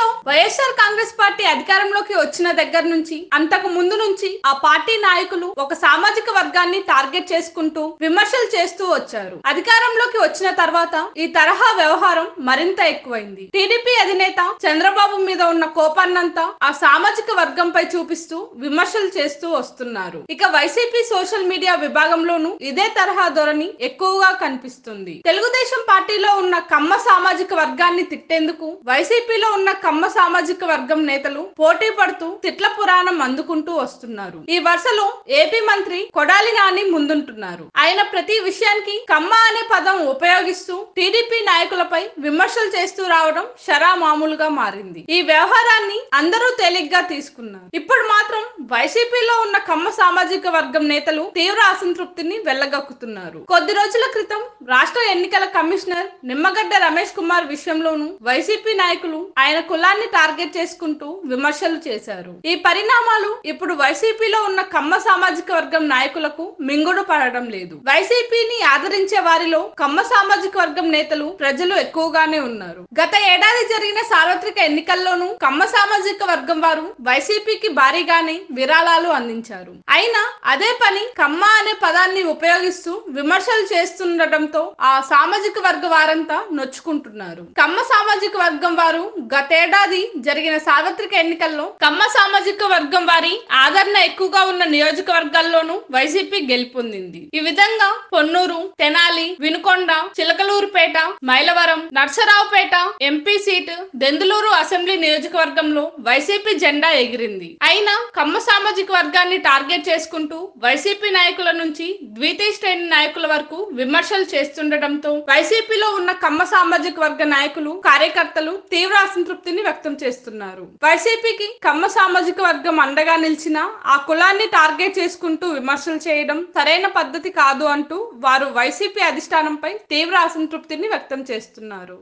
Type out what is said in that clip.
YSR Congress party అధికారంలోకి వచ్చిన దగ్గర నుంచి అంతకు ముందు నుంచి ఆ పార్టీ నాయకులు ఒక సామాజిక వర్గాన్ని టార్గెట్ చేసుకుంటూ విమర్శలు చేస్తూ వచ్చారు అధికారంలోకి వచ్చిన తర్వాత ఈ తరహా వ్యవహారం మరింత ఎక్కువైంది టీడీపీ అధినేత చంద్రబాబు మీద ఉన్న కోపాన్నంతా ఆ సామాజిక వర్గంపై చూపిస్తూ విమర్శలు చేస్తూ వస్తున్నారు ఇక వైసీపీ సోషల్ మీడియా విభాగంలోనూ ఇదే తరహా ధోరణి ఎక్కువగా కనిపిస్తుంది తెలుగుదేశం పార్టీలో ఉన్న కమ్మ సామాజిక వర్గాన్ని తిట్టేందుకు వైసీపీలో ఉన్న కమ్మ సామాజిక వర్గం నేతలు పోటీ పడుతూ తిట్ల పురాణం అందుకుంటూ వస్తున్నారు ఈ వరుసలో ఏపీ మంత్రి కొడాలి నాని ముందుంటున్నారు ఆయన ప్రతి విషయానికి కమ్మ అనే పదం ఉపయోగిస్తూ టీడీపీ నాయకులపై విమర్శలు చేస్తూ రావడం షరా మామూలుగా మారింది ఈ వ్యవహారాన్ని అందరూ తేలిగ్గా తీసుకున్నారు ఇప్పుడు మాత్రం వైసీపీలో ఉన్న కమ్మ సామాజిక వర్గం నేతలు తీవ్ర అసంతృప్తిని వెళ్లగక్కుతున్నారు కొద్ది రోజుల క్రితం రాష్ట్ర ఎన్నికల కమిషనర్ నిమ్మగడ్డ రమేష్ కుమార్ విషయంలోనూ వైసీపీ నాయకులు ఆయన కులాన్ని టార్గెట్ చేసుకుంటూ విమర్శలు చేశారు ఈ పరిణామాలు ఇప్పుడు వైసీపీలో ఉన్న కమ్మ సామాజిక వర్గం నాయకులకు మింగుడు పడడం లేదు వైసీపీని ఆదరించే వారిలో కమ్మ సామాజిక వర్గం నేతలు ప్రజలు ఎక్కువగానే ఉన్నారు గత ఏడాది జరిగిన సార్వత్రిక ఎన్నికల్లోనూ కమ్మ సామాజిక వర్గం వారు వైసీపీకి భారీగానే విరాళాలు అందించారు అయినా అదే పని కమ్మ అనే పదాన్ని ఉపయోగిస్తూ విమర్శలు చేస్తుండటంతో ఆ సామాజిక వర్గ వారంతా నొచ్చుకుంటున్నారు కమ్మ సామాజిక వర్గం వారు గతేడాది జరిగిన సార్వత్రిక ఎన్నికల్లో కమ్మ సామాజిక వర్గం వారి ఆదరణ ఎక్కువగా ఉన్న నియోజకవర్గాల్లోనూ వైసీపీ గెలుపొందింది ఈ విధంగా Ponnur Tenali Vinukonda Chilakaluripet Mylavaram Narasaraopet MP seat Denduluru assembly నియోజకవర్గంలో వైసీపీ జెండా ఎగిరింది అయినా కమ్మ సామాజిక వర్గాన్ని టార్గెట్ చేసుకుంటూ వైసీపీ నాయకుల నుంచి ద్వితీయ శ్రేణి నాయకుల వరకు విమర్శలు చేస్తుండటంతో వైసీపీలో ఉన్న కమ్మ సామాజిక వర్గ నాయకులు కార్యకర్తలు తీవ్ర అసంతృప్తిని వ్యక్తం చేస్తున్నారు వైసీపీకి కమ్మ సామాజిక వర్గం అండగా నిలిచిన ఆ కులాన్ని టార్గెట్ చేసుకుంటూ విమర్శలు చేయడం సరైన పద్ధతి కాదు అంటూ వారు వైసీపీ అధిష్టానంపై తీవ్ర అసంతృప్తిని వ్యక్తం చేస్తున్నారు